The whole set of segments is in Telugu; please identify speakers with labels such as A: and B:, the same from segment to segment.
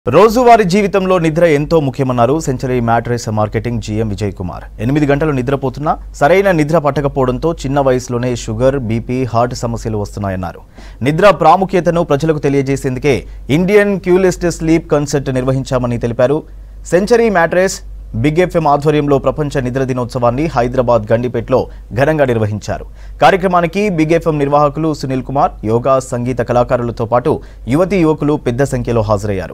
A: రోజువారీ జీవితంలో నిద్ర ఎంతో ముఖ్యమన్నారు century mattress marketing GM Vijay Kumar ఎనిమిది గంటలు నిద్రపోతున్నా సరైన నిద్ర పట్టకపోవడంతో చిన్న వయసులోనే షుగర్ బీపీ హార్ట్ సమస్యలు వస్తున్నాయన్నారు నిద్ర ప్రాముఖ్యతను ప్రజలకు తెలియజేసేందుకే ఇండియన్ క్యూలిస్ట్ స్లీప్ కన్సర్ట్ నిర్వహించామని తెలిపారు సెంచరీ మ్యాట్రెస్ బిగ్ ఎఫ్ఎం ఆధ్వర్యంలో ప్రపంచ నిద్ర దినోత్సవాన్ని హైదరాబాద్ గండిపేటలో ఘనంగా నిర్వహించారు కార్యక్రమానికి బిగ్ ఎఫ్ఎం నిర్వాహకులు సునీల్ కుమార్ యోగా సంగీత కళాకారులతో పాటు యువతీ యువకులు పెద్ద సంఖ్యలో హాజరయ్యారు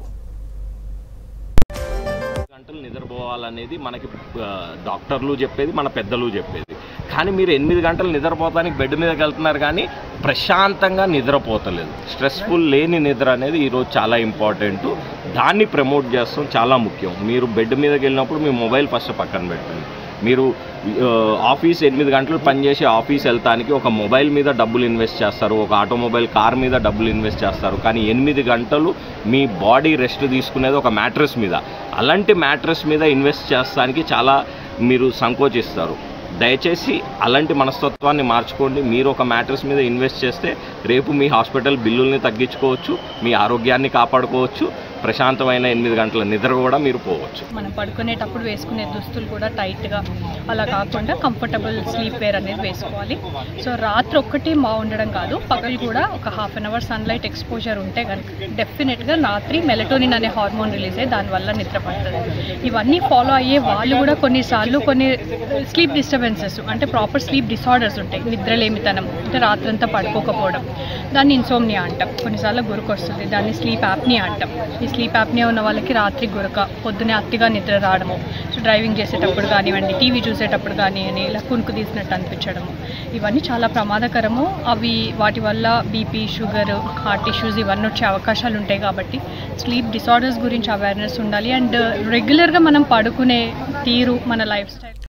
B: గంటలు నిద్రపోవాలనేది మనకి ఆ, డాక్టర్లు చెప్పేది మన పెద్దలు చెప్పేది కానీ మీరు ఎనిమిది గంటలు నిద్రపోతానికి బెడ్ మీదకి వెళ్తున్నారు కానీ ప్రశాంతంగా నిద్రపోతలేదు స్ట్రెస్ఫుల్ లేని నిద్ర అనేది ఈరోజు చాలా ఇంపార్టెంట్ దాన్ని ప్రమోట్ చేస్తాం చాలా ముఖ్యం మీరు బెడ్ మీదకి వెళ్ళినప్పుడు మీ మొబైల్ ఫస్ట్ పక్కన పెట్టండి మీరు ఆ, ఆఫీస్ ఎనిమిది గంటలు పనిచేసి ఆఫీస్ వెళ్తానికి ఒక మొబైల్ మీద డబ్బులు ఇన్వెస్ట్ చేస్తారు ఒక ఆటోమొబైల్ కార్ మీద డబ్బులు ఇన్వెస్ట్ చేస్తారు కానీ ఎనిమిది గంటలు మీ బాడీ రెస్ట్ తీసుకునేది ఒక మ్యాట్రెస్ మీద అలాంటి మ్యాట్రెస్ మీద ఇన్వెస్ట్ చేస్తానికి చాలా మీరు సంకోచిస్తారు దయచేసి అలాంటి మనస్తత్వాన్ని మార్చుకోండి మీరు ఒక మ్యాట్రెస్ మీద ఇన్వెస్ట్ చేస్తే రేపు మీ హాస్పిటల్ బిల్లుల్ని తగ్గించుకోవచ్చు మీ ఆరోగ్యాన్ని కాపాడుకోవచ్చు ప్రశాంతమైన ఎనిమిది గంటల నిద్ర కూడా మీరు పోవచ్చు
C: మనం పడుకునేటప్పుడు వేసుకునే దుస్తులు కూడా టైట్గా అలా కాకుండా కంఫర్టబుల్ స్లీప్ వేర్ అనేది వేసుకోవాలి సో రాత్రి ఒక్కటి బాగుండడం కాదు పగలు కూడా ఒక half an hour sunlight exposure ఉంటే కనుక డెఫినెట్గా రాత్రి మెలటోనిన్ అనే హార్మోన్ రిలీజ్ అయ్యి దానివల్ల నిద్ర పడుతుంది ఇవన్నీ ఫాలో అయ్యే వాళ్ళు కూడా కొన్నిసార్లు కొన్ని స్లీప్ డిస్టర్బెన్సెస్ అంటే ప్రాపర్ స్లీప్ డిసార్డర్స్ ఉంటాయి నిద్రలేమితనం అంటే రాత్రంతా పడుకోకపోవడం దాన్ని ఇన్సోమ్నియా అంటాం కొన్నిసార్లు గురకు వస్తుంది దాన్ని స్లీప్ యాప్నియా అంటాం ఈ స్లీప్ యాప్నియా ఉన్న వాళ్ళకి రాత్రి గురక పొద్దునే అతిగా నిద్ర రావడము సో డ్రైవింగ్ చేసేటప్పుడు కానివ్వండి టీవీ చూసేటప్పుడు కానివ్వండి ఇలా కునుకు తీసినట్టు అనిపించడము ఇవన్నీ చాలా ప్రమాదకరము అవి వాటి వల్ల బీపీ షుగర్ హార్ట్ ఇష్యూస్ ఇవన్నీ వచ్చే అవకాశాలు ఉంటాయి కాబట్టి స్లీప్ డిసార్డర్స్ గురించి అవేర్నెస్ ఉండాలి అండ్ రెగ్యులర్గా మనం పడుకునే తీరు మన లైఫ్ స్టైల్